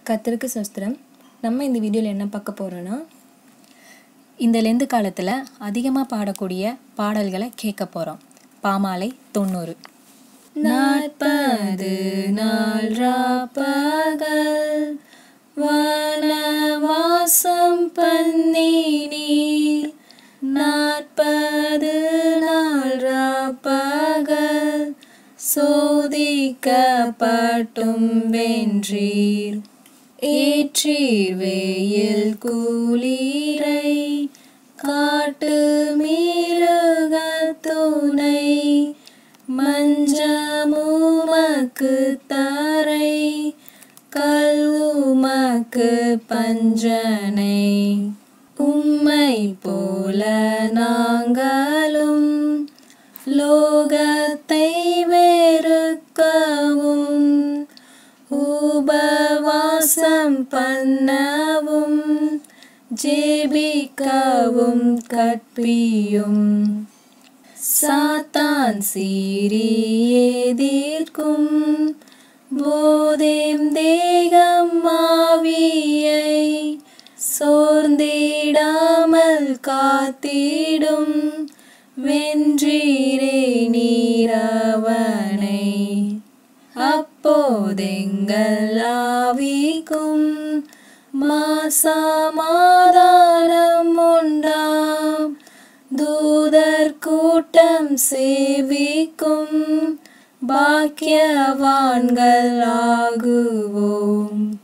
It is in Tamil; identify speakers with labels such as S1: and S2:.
S1: கர்த்தருக்கு சோஸ்திரம் நம்ம இந்த வீடியோவில் என்ன பார்க்க போகிறோன்னா இந்த லெந்து காலத்தில் அதிகமாக பாடக்கூடிய பாடல்களை கேட்க போகிறோம் பாமாலை தொண்ணூறு நாற்பது நாள் பகல் வனவாசம் பண்ணினீர் நாற்பது நாள் பகல் சோதிக்கப்பட்டும் வென்றீர் ஏற்றீர் வெயில் குளிரை காட்டு மிருகத்துணை மஞ்சமுமக்கு தரை கல்வுமக்கு பஞ்சனை உம்மை போல நாங்களும் லோகத்தை வெறுக்கவும் உபவாசம் பண்ணவும் ஜெபிக்கவும் கற்பியும் சாத்தான் சீறி எதிர்க்கும் போதேம் தேகம் மாவியை சோர்ந்திடாமல் காத்திடும் வென்றீரே நீரவனை அப்போதெங்கள் ஆவிக்கும் மாசமாதானம் உண்டாம் தூதர் கூட்டம் சேவிக்கும் பாக்கியவான்கள் ஆகுவோம்